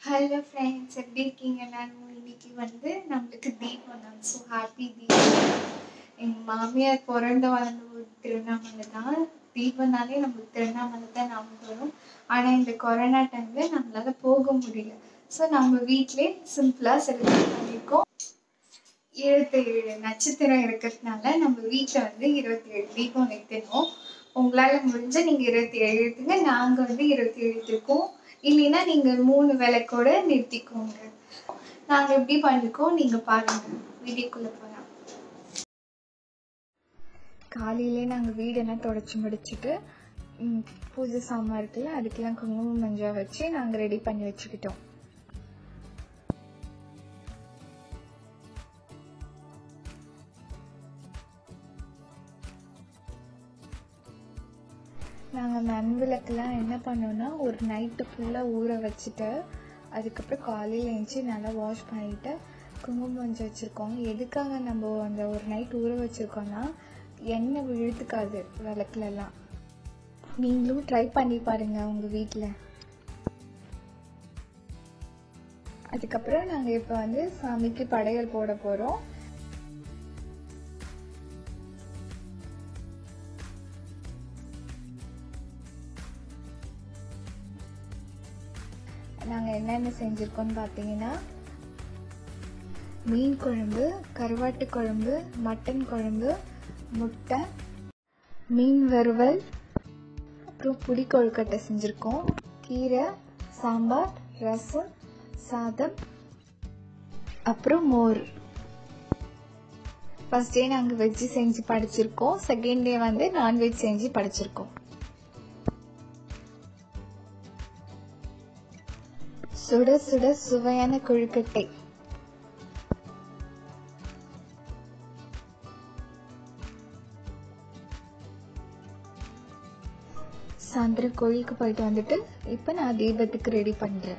hello friends எப்படி இருக்கீங்க எல்லாரும் இன்னைக்கு வந்து நம்மளுக்கு தீபம் தான் ஸோ ஹாப்பி தீபம் எங்கள் மாமியார் பிறந்த வளர்ந்த ஒரு திருவண்ணாமலை தான் தீபம்னாலே நம்மளுக்கு திருவண்ணாமலை தான் ஞாபகம் வரும் ஆனால் இந்த கொரோனா டைமில் நம்மளால போக முடியல ஸோ நம்ம வீட்டிலே சிம்பிளாக செலிப்ரேட் பண்ணியிருக்கோம் இருபத்தேழு நட்சத்திரம் இருக்கிறதுனால நம்ம வீட்டில் வந்து இருபத்தி ஏழு தீபம் வைக்கணும் உங்களால் முடிஞ்ச நீங்கள் இருபத்தி ஏழு எடுத்துங்க நாங்கள் வந்து இருபத்தி ஏழு எடுத்துருக்கோம் இல்லைன்னா நீங்கள் மூணு விளக்கோட நிறுத்திக்கோங்க நாங்கள் எப்படி பண்ணிருக்கோம் நீங்கள் பாருங்கள் வீடியோக்குள்ளே போகலாம் காலையிலே நாங்கள் வீடெல்லாம் தொடச்சி முடிச்சுட்டு ம், பூஜை சாமான் இருக்குல்ல அதுக்கெல்லாம் குங்குமம் மஞ்சள் வச்சு நாங்கள் ரெடி பண்ணி வச்சுக்கிட்டோம் நாங்கள் மண் விளக்கெல்லாம் என்ன பண்ணோம்னா ஒரு நைட்டு ஃபுல்லாக ஊற வச்சுட்டு அதுக்கப்புறம் காலையில் எழுந்துச்சி நல்லா வாஷ் பண்ணிவிட்டு குங்குமம் மஞ்சள் வச்சுருக்கோம் எதுக்காக நம்ம அந்த ஒரு நைட் ஊற வச்சுருக்கோம்னா எண்ணெய் விழுத்துக்காது விளக்குலலாம் நீங்களும் ட்ரை பண்ணி பாருங்கள் உங்கள் வீட்டில் அதுக்கப்புறம் நாங்கள் இப்போ வந்து சாமிக்கு படையல் போட போகிறோம் நாங்கள் என்னென்ன செஞ்சுருக்கோம்னு பார்த்தீங்கன்னா மீன் குழம்பு கருவாட்டு குழம்பு மட்டன் குழம்பு முட்டை மீன் வறுவல் அப்புறம் புளி கொழுக்கட்டை செஞ்சுருக்கோம் கீரை சாம்பார் ரசம் சாதம் அப்புறம் மோர் ஃபர்ஸ்ட் டே நாங்கள் வெஜ்ஜு செஞ்சு படிச்சிருக்கோம் செகண்ட் டே வந்து நான்வெஜ் செஞ்சு படிச்சிருக்கோம் சுட சுட சுவையான கொழுக்கட்டை சாயந்தரம் கோயிலுக்கு போயிட்டு வந்துட்டு இப்போ நான் தீபத்துக்கு ரெடி பண்ணுறேன்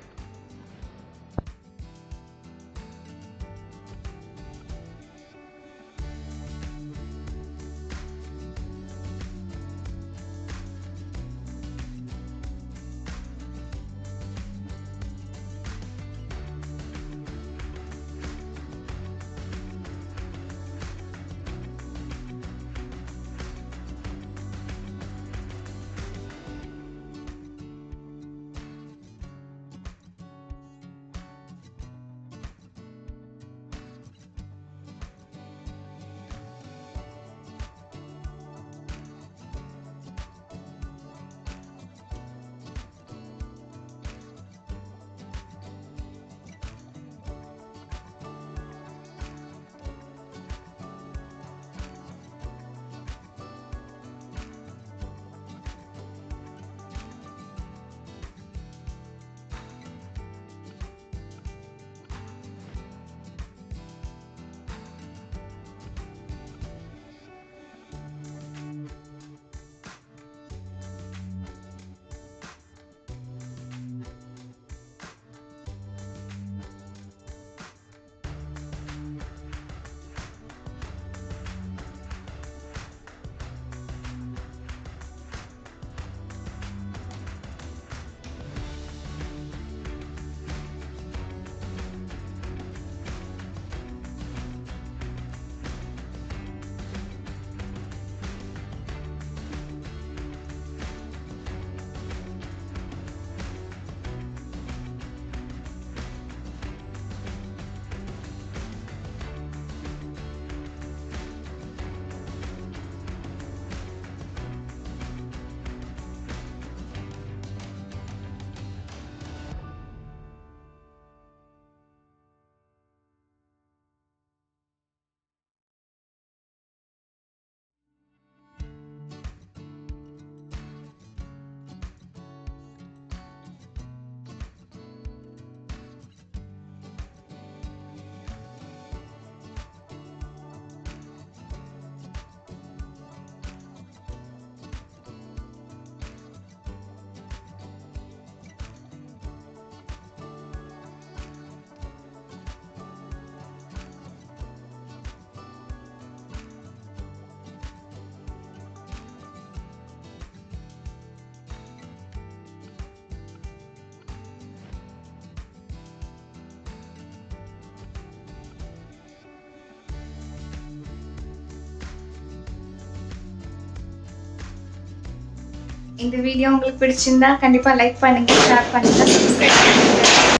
இந்த வீடியோ உங்களுக்கு பிடிச்சிருந்தா கண்டிப்பாக லைக் பண்ணுங்கள் ஷேர் பண்ணுங்கள் சப்ஸ்கிரைப் பண்ணுங்கள்